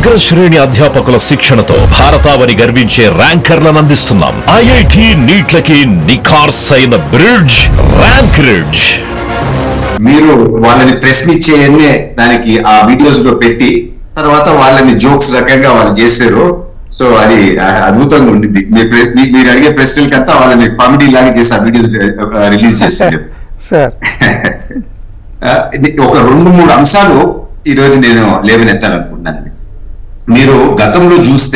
అగ్రశ్రేణి అధ్యాపకుల శిక్షణతో భారతావని గర్వించే ర్యాంకర్లను అందిస్తున్నాం ఐఐటి నీట్లకి నిఖార్సైన బ్రిడ్జ్ ర్యాంక్ రిడ్జ్ మీరు వాళ్ళని ప్రశ్నించేయన్నే దానికి ఆ వీడియోస్ లో పెట్టి తర్వాత వాళ్ళని జోక్స్ రకంగా వాళ్ళు చేశారు సో అది ఆ- అద్భుతంగా ఉండింది మీ ప్ర- మీ- మీరు అడిగే ప్రశ్నలకంతా వాళ్ళని కామెడీ లాగా చేసి ఆ వీడియోస్ రిలీజ్ చేశారు సార్ ఆ, ఇది ఒక రెండు మూడు అంశాలు ఈ రోజు నేను లేవనెత్తాలనుకుంటున్నాను మీరు గతంలో చూస్తే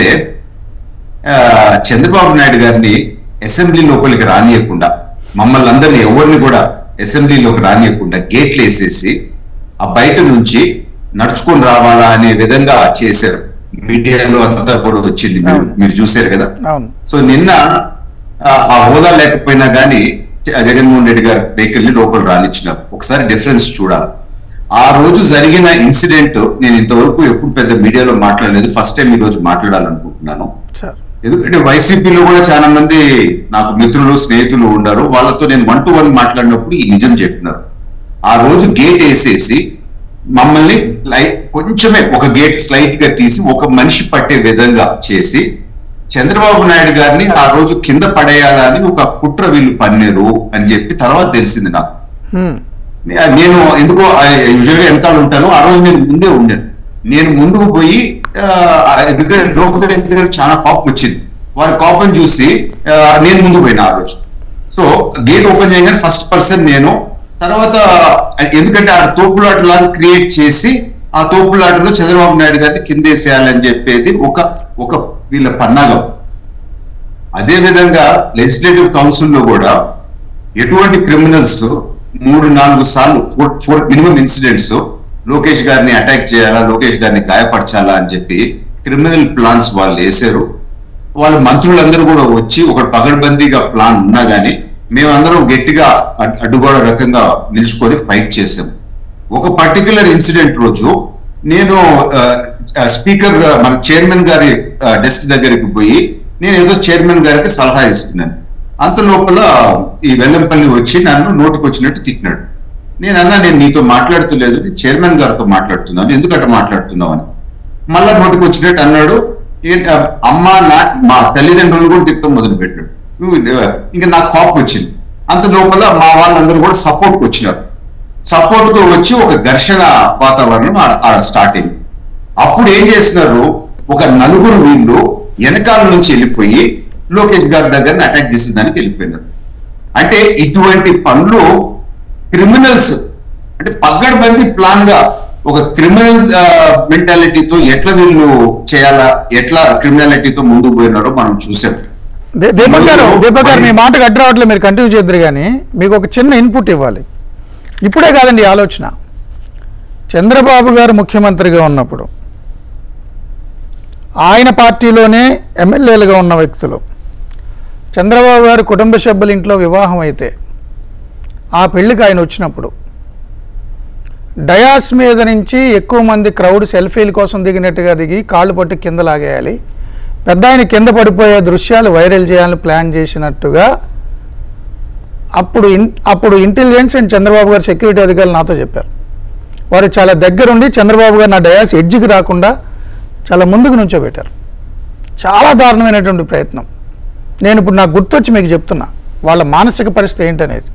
ఆ, చంద్రబాబు నాయుడు గారిని అసెంబ్లీ లోపలికి రానియకుండా మమ్మల్ని అందరినీ ఎవరిని కూడా అసెంబ్లీలోకి రానియకుండా గేట్లు వేసేసి ఆ బయట నుంచి నడుచుకొని రావాలా అనే విధంగా చేశారు మీడియాలో అంతా కూడా వచ్చింది మీరు- అవును. మీరు చూశారు కదా అవును సో నిన్న ఆ, ఆ హోదా లేకపోయినా కానీ జగన్మోహన్ రెడ్డి గారు వెహికల్ ని లోపల రానిచ్చినారు ఒకసారి డిఫరెన్స్ చూడాలి ఆ రోజు జరిగిన ఇన్సిడెంట్ నేను ఇంతవరకు ఎప్పుడు పెద్ద మీడియాలో మాట్లాడలేదు ఫస్ట్ టైం ఈ రోజు మాట్లాడాలనుకుంటున్నాను సార్ ఎందుకంటే వైసీపీలో కూడా చాలా మంది నాకు మిత్రులు స్నేహితులు ఉన్నారు వాళ్ళతో నేను వన్ టు వన్ మాట్లాడినప్పుడు ఈ నిజం చెప్పినారు ఆ రోజు గేట్ వేసేసి మమ్మల్ని లైట్ కొంచెమే ఒక గేట్ స్లైట్ గా తీసి ఒక మనిషి పట్టే విధంగా చేసి చంద్రబాబు నాయుడు గారిని ఆ రోజు కింద పడేయాలని ఒక కుట్ర వీళ్ళు పన్నారు అని చెప్పి తర్వాత తెలిసింది నాకు హ్మ్. నే- నేను ఎందుకో యూజువల్ గా వెనకాల ఉంటాను ఆ రోజు నేను ముందే ఉండాను నేను ముందుకు పోయి ఆ, ఎందుకంటే లోపల దగ్గర చాలా కోపం వచ్చింది వారి కోపం చూసి ఆ, నేను ముందు పోయినా ఆ రోజు సో గేట్ ఓపెన్ చేయగానే ఫస్ట్ పర్సన్ నేను తర్వాత ఎందుకంటే ఆ తోపులాట లాగా క్రియేట్ చేసి ఆ తోపులాటలో చంద్రబాబు నాయుడు గారిని కిందేసేయాలని చెప్పేది ఒక ఒక వీళ్ళ పన్నాగం అదే విధంగా లెజిస్లేటివ్ కౌన్సిల్ లో కూడా ఎటువంటి క్రిమినల్స్ మూడు నాలుగు సార్లు four four minimum incidents Lokesh గారిని అటాక్ చేయాలా లోకేష్ గారిని గాయపరచాలా అని చెప్పి క్రిమినల్ ప్లాన్స్ వాళ్ళు వేశారు వాళ్ళ మంత్రులందరూ కూడా వచ్చి ఒక పగడ్బందీగా ప్లాన్ ఉన్నా గానీ మేమందరం గట్టిగా అడ్- అడ్డుగోడ రకంగా నిలుచుకొని ఫైట్ చేసాం ఒక పర్టికులర్ ఇన్సిడెంట్ రోజు నేను స్పీకర్ మన చైర్మన్ గారి డెస్క్ దగ్గరికి పోయి నేను ఏదో చైర్మన్ గారికి సలహా ఇస్తున్నాను అంత లోపల ఈ వెల్లంపల్లి వచ్చి నన్ను నోటికి వచ్చినట్టు తిట్టినాడు నేను అన్నా నేను నీతో మాట్లాడుతలేదు నేను చైర్మన్ గారితో మాట్లాడుతున్నాను ఎందుకంట మాట్లాడుతున్నావు అని మళ్ళా నోటికి వచ్చినట్టు అన్నాడు ఏంటి, అమ్మ నా మా తల్లిదండ్రులు కూడా తిట్టడం మొదలు పెట్టాడు ఇంకా నాకు కోపం వచ్చింది అంత లోపల మా వాళ్ళందరూ కూడా సపోర్ట్ వచ్చినారు సపోర్ట్ తో వచ్చి ఒక ఘర్షణ వాతావరణం ఆ- ఆ స్టార్ట్ అయింది అప్పుడు ఏం చేసినారు ఒక నలుగురు వీళ్ళు వెనకాల నుంచి వెళ్ళిపోయి లోకేష్ గారి దగ్గర అటాక్ చేసేదానికి వెళ్ళిపోయినారు అంటే ఇటువంటి పనులు క్రిమినల్స్ అంటే పగ్గడబంది ప్లాన్ గా ఒక క్రిమినల్ మెంటాలిటీతో ఎట్లా వీళ్ళు చేయాలా ఎట్లా క్రిమినాలిటీతో ముందుకు పోయినారో మనం చూసాం దే- దీపక్ గారు మరియు- దీపక్ గారు మీ మరియు- మాటకు అడ్డు రావట్లేదు మీరు కంటిన్యూ చేద్దరు కానీ మీకు ఒక చిన్న ఇన్పుట్ ఇవ్వాలి ఇప్పుడే కాదండి ఈ ఆలోచన చంద్రబాబు గారు ముఖ్యమంత్రిగా ఉన్నప్పుడు ఆయన పార్టీలోనే ఎమ్మెల్యేలుగా ఉన్న వ్యక్తులు చంద్రబాబు గారు కుటుంబ సభ్యుల ఇంట్లో వివాహం అయితే ఆ పెళ్లికి ఆయన వచ్చినప్పుడు డయాస్ మీద నుంచి ఎక్కువ మంది క్రౌడ్ సెల్ఫీల కోసం దిగినట్టుగా దిగి కాళ్ళు పట్టి కింద లాగేయాలి పెద్ద ఆయన కింద పడిపోయే దృశ్యాలు వైరల్ చేయాలని ప్లాన్ చేసినట్టుగా అప్పుడు ఇన్ అప్పుడు ఇంటెలిజెన్స్ అండ్ చంద్రబాబు గారు సెక్యూరిటీ అధికారులు నాతో చెప్పారు వారు చాలా దగ్గరుండి చంద్రబాబు గారు నా డయాస్ ఎడ్జికి రాకుండా చాలా ముందుకు నుంచోబెట్టారు చాలా దారుణమైనటువంటి ప్రయత్నం నేను ఇప్పుడు నాకు గుర్తొచ్చి మీకు చెప్తున్నా వాళ్ళ మానసిక పరిస్థితి ఏంటనేది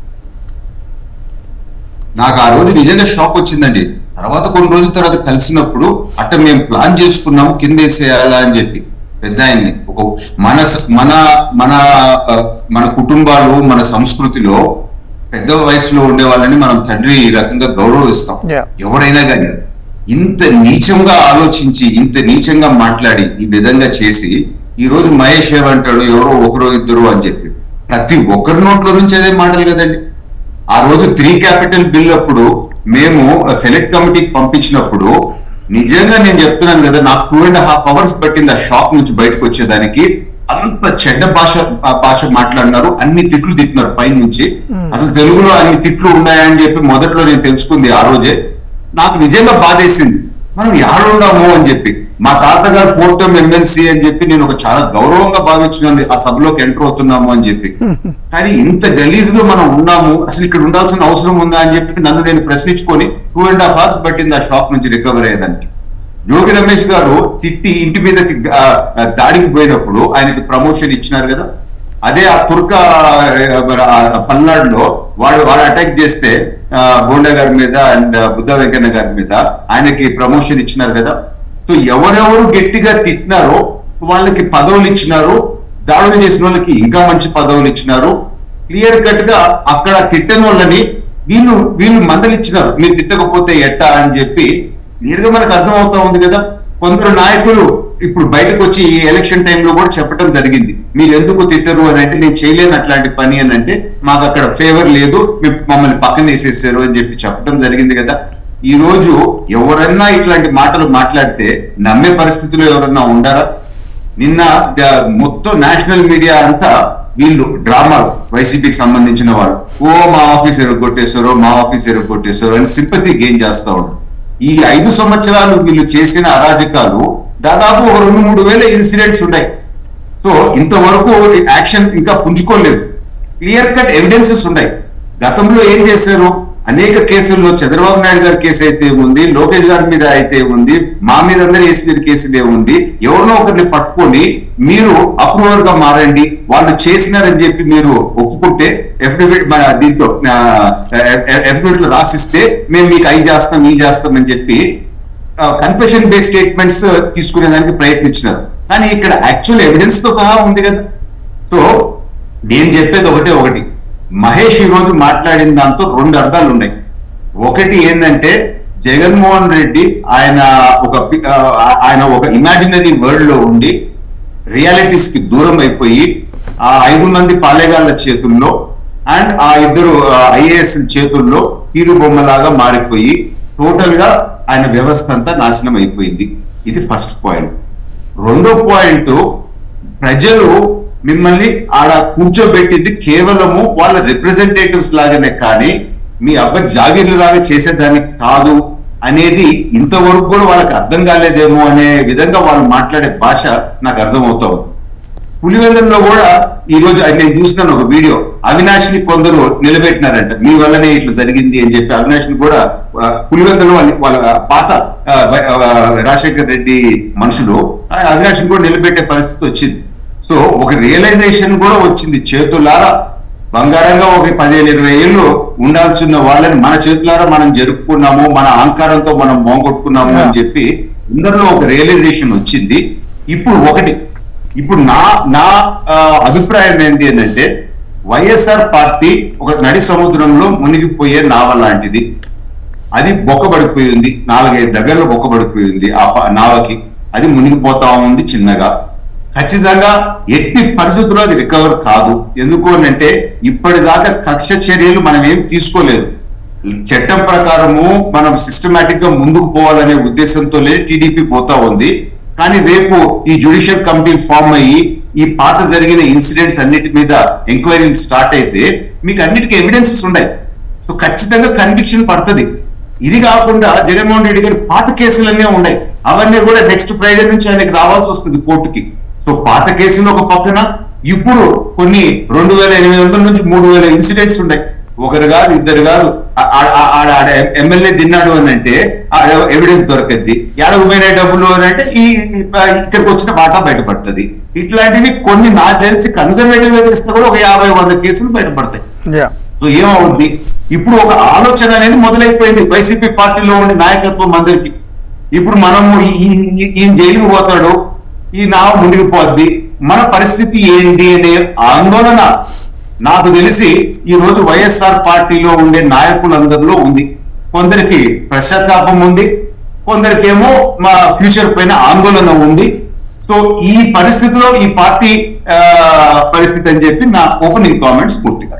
నాకు ఆ రోజు నిజంగా షాక్ వచ్చిందండి తర్వాత కొన్ని రోజుల తర్వాత కలిసినప్పుడు అట్ట మేము ప్లాన్ చేసుకున్నాము కింద వేసేయాలా అని చెప్పి పెద్ద ఆయన్ని ఒక మన స- మన మన ఆ, మన కుటుంబాలు మన సంస్కృతిలో పెద్ద వయసులో ఉండే వాళ్ళని మనం తండ్రి ఈ రకంగా గౌరవిస్తాం Yeah. ఎవరైనా కానీ ఇంత నీచంగా ఆలోచించి ఇంత నీచంగా మాట్లాడి ఈ విధంగా చేసి ఈ రోజు మహేష్ ఏమంటాడు ఎవరో ఒకరో ఇద్దరు అని చెప్పి ప్రతి ఒక్కరి నోట్లో నుంచి అదే మాటలు కదండి ఆ రోజు త్రీ క్యాపిటల్ బిల్ అప్పుడు మేము సెలెక్ట్ కమిటీకి పంపించినప్పుడు నిజంగా నేను చెప్తున్నాను కదా నాకు టూ అండ్ హాఫ్ అవర్స్ పట్టింది ఆ షాప్ నుంచి బయటకు వచ్చేదానికి అంత చెడ్డ భాష ఆ భాష మాట్లాడినారు అన్ని తిట్లు తిట్టినారు పైన నుంచి అసలు తెలుగులో అన్ని తిట్లు ఉన్నాయని చెప్పి మొదట్లో నేను తెలుసుకుంది ఆ రోజే నాకు నిజంగా బాధేసింది మనం యాడున్నాము అని చెప్పి మా తాతగారు ఫోర్టం ఎమ్మెల్సీ అని చెప్పి నేను ఒక చాలా గౌరవంగా భావించినాను ఆ సభలోకి ఎంటర్ అవుతున్నాము అని చెప్పి కానీ ఇంత గలీజ్ లో మనం ఉన్నాము అసలు ఇక్కడ ఉండాల్సిన అవసరం ఉందా అని చెప్పి నన్ను నేను ప్రశ్నించుకొని టూ అండ్ హాఫ్ అవర్స్ పట్టింది ఆ షాప్ నుంచి రికవర్ అయ్యేదానికి జోగి రమేష్ గారు తిట్టి ఇంటి మీద దాడికి పోయినప్పుడు ఆయనకి ప్రమోషన్ ఇచ్చినారు కదా అదే ఆ తుర్క ఆ, పల్నాడులో వాడు వాడు అటాక్ చేస్తే ఆ, బోండా గారి మీద అండ్ బుద్ధ వెంకన్న గారి మీద ఆయనకి ప్రమోషన్ ఇచ్చినారు కదా సో ఎవరెవరు గట్టిగా తిట్టినారో వాళ్ళకి పదవులు ఇచ్చినారు దాడులు చేసిన వాళ్ళకి ఇంకా మంచి పదవులు ఇచ్చినారు క్లియర్ కట్ గా అక్కడ తిట్టని వాళ్ళని వీళ్ళు వీళ్ళు మందలు ఇచ్చినారు మీరు తిట్టకపోతే ఎట్టా అని చెప్పి క్లియర్ గా మనకు అర్థం అవుతా ఉంది కదా కొందరు నాయకులు ఇప్పుడు బయటకు వచ్చి ఈ ఎలక్షన్ టైంలో కూడా చెప్పడం జరిగింది మీరు ఎందుకు తిట్టరు అని అంటే నేను చేయలేను అట్లాంటి పని అని అంటే మాకు అక్కడ ఫేవర్ లేదు మీ- మమ్మల్ని పక్కన వేసేసారు అని చెప్పి చెప్పడం జరిగింది కదా ఈ రోజు ఎవరన్నా ఇట్లాంటి మాటలు మాట్లాడితే నమ్మే పరిస్థితిలో ఎవరన్నా ఉండారా నిన్న ఆ, మొత్తం నేషనల్ మీడియా అంతా వీళ్ళు డ్రామాలు వైసీపీకి సంబంధించిన వాళ్ళు ఓ మా ఆఫీస్ ఎరగొట్టేశారో మా ఆఫీస్ ఎరగొట్టేశారో అని సింపతి గెయిన్ చేస్తా ఉంటారు ఈ ఐదు సంవత్సరాలు వీళ్ళు చేసిన అరాజకాలు దాదాపు ఒక రెండు మూడు వేల ఇన్సిడెంట్స్ ఉన్నాయి సో ఇంతవరకు యాక్షన్ ఇంకా పుంజుకోలేదు క్లియర్ కట్ ఎవిడెన్సెస్ ఉన్నాయి గతంలో ఏం చేశారు అనేక కేసుల్లో చంద్రబాబు నాయుడు గారి కేసు అయితే ఉంది లోకేష్ గారి మీద అయితే ఉంది మా మీద అందరి వేసి మీద కేసులే ఉంది ఎవరినో ఒకరిని పట్టుకొని మీరు అప్రూవర్ గా మారండి వాళ్ళు చేసినారని చెప్పి మీరు ఒప్పుకుంటే ఎఫిడవిట్ మన దీంతో ఎఫిడవిట్ లో రాసిస్తే మేము మీకు అయి చేస్తాం ఈ చేస్తాం అని చెప్పి కన్ఫెషన్ బేస్డ్ స్టేట్మెంట్స్ తీసుకునేదానికి ప్రయత్నించినారు కానీ ఇక్కడ యాక్చువల్ ఎవిడెన్స్ తో సహా ఉంది కదా సో నేను చెప్పేది ఒకటే ఒకటి మహేష్ ఈ రోజు మాట్లాడిన దాంతో రెండు అర్థాలు ఉన్నాయి ఒకటి ఏంటంటే జగన్మోహన్ రెడ్డి ఆయన ఒక పి- ఆ, ఆయన ఒక ఇమాజినరీ వరల్డ్ లో ఉండి రియాలిటీస్ కి దూరం అయిపోయి ఆ ఐదు మంది పాలేగాళ్ల చేతుల్లో అండ్ ఆ ఇద్దరు ఐఏఎస్ చేతుల్లో తీరు బొమ్మలాగా మారిపోయి టోటల్ గా ఆయన వ్యవస్థ అంతా నాశనం అయిపోయింది ఇది ఫస్ట్ పాయింట్ రెండో పాయింట్ ప్రజలు మిమ్మల్ని ఆడ కూర్చోబెట్టింది కేవలము వాళ్ళ రిప్రజెంటేటివ్స్ లాగానే కానీ మీ అబ్బాయి జాగీర్లు లాగా చేసేదానికి కాదు అనేది ఇంతవరకు కూడా వాళ్ళకి అర్థం కాలేదేమో అనే విధంగా వాళ్ళు మాట్లాడే భాష నాకు అర్థమవుతా ఉంది పులివెందుల్లో కూడా ఈ రోజు అది నేను చూసినాను ఒక వీడియో అవినాష్ ని కొందరు నిలబెట్టినారంట మీ వల్లనే ఇట్లా జరిగింది అని చెప్పి అవినాష్ ని కూడా ఆ, పులివెందులో వాళ్ళ- వాళ్ళ పాత ఆ, వై- ఆ, రాజశేఖర్ రెడ్డి మనుషులు ఆ, అవినాష్ ని కూడా నిలబెట్టే పరిస్థితి వచ్చింది సో ఒక రియలైజేషన్ కూడా వచ్చింది చేతులారా బంగారంగా ఒక పదిహేను ఇరవై ఏళ్ళు ఉండాల్సిన వాళ్ళని మన చేతులారా మనం జరుపుకున్నాము మన అహంకారంతో మనం మోగొట్టుకున్నాము అని చెప్పి అందరిలో ఒక రియలైజేషన్ వచ్చింది ఇప్పుడు ఒకటి ఇప్పుడు నా నా ఆ, అభిప్రాయం ఏంటి అని అంటే వైఎస్ఆర్ పార్టీ ఒక నడి సముద్రంలో మునిగిపోయే నావ లాంటిది అది బొక్కబడిపోయి ఉంది నాలుగైదు దగ్గరలో బొక్కబడిపోయి ఉంది ఆ ప- నావకి అది మునిగిపోతా ఉంది చిన్నగా ఖచ్చితంగా ఎట్టి పరిస్థితుల్లో అది రికవర్ కాదు ఎందుకు అని అంటే ఇప్పటిదాకా కక్ష చర్యలు మనం ఏం తీసుకోలేదు చట్టం ప్రకారము మనం సిస్టమేటిక్ గా ముందుకు పోవాలనే ఉద్దేశంతో టీడీపీ పోతా ఉంది కానీ రేపు ఈ జ్యుడిషియల్ కమిటీ ఫామ్ అయ్యి ఈ పాత జరిగిన ఇన్సిడెంట్స్ అన్నిటి మీద ఎంక్వైరీలు స్టార్ట్ అయితే మీకు అన్నిటికీ ఎవిడెన్సెస్ ఉన్నాయి సో ఖచ్చితంగా కన్విక్షన్ పడుతుంది ఇది కాకుండా జగన్మోహన్ రెడ్డి గారి పాత కేసులన్నీ ఉన్నాయి అవన్నీ కూడా నెక్స్ట్ ఫ్రైడే నుంచి ఆయనకి రావాల్సి వస్తుంది కోర్టుకి సో పాత కేసులు ఒక పక్కన ఇప్పుడు కొన్ని రెండు వేల ఎనిమిది వందల నుంచి మూడు వేల ఇన్సిడెంట్స్ ఉన్నాయి ఒకరు కాదు ఇద్దరు కాదు ఆ- ఆ- ఆ- ఆడ ఆడ ఎమ్మెల్యే తిన్నాడు అని అంటే ఆడ ఎవిడెన్స్ దొరకద్ది ఏడకు పోయిన డబ్బులు అని అంటే ఈ ఇక్కడికి వచ్చిన వాటా బయటపడుతుంది ఇట్లాంటివి కొన్ని నాకు తెలిసి కన్సర్వేటివ్ గా చేస్తే కూడా ఒక యాభై వంద కేసులు బయటపడతాయి యా సో ఏమవుద్ది ఇప్పుడు ఒక ఆలోచన అనేది మొదలైపోయింది వైసీపీ పార్టీలో ఉండే నాయకత్వం అందరికి ఇప్పుడు మనము ఈ- ఈ- ఈయన జైలుకు పోతాడు ఈ నావ మునిగిపోద్ది మన పరిస్థితి ఏంటి అనే ఆందోళన నాకు తెలిసి ఈ రోజు వైఎస్ఆర్ పార్టీలో ఉండే నాయకులందరిలో ఉంది కొందరికి పశ్చాత్తాపం ఉంది కొందరికేమో మా ఫ్యూచర్ పైన ఆందోళన ఉంది సో ఈ పరిస్థితిలో ఈ పార్టీ ఆ, పరిస్థితి అని చెప్పి నా ఓపెనింగ్ కామెంట్స్ పూర్తిగా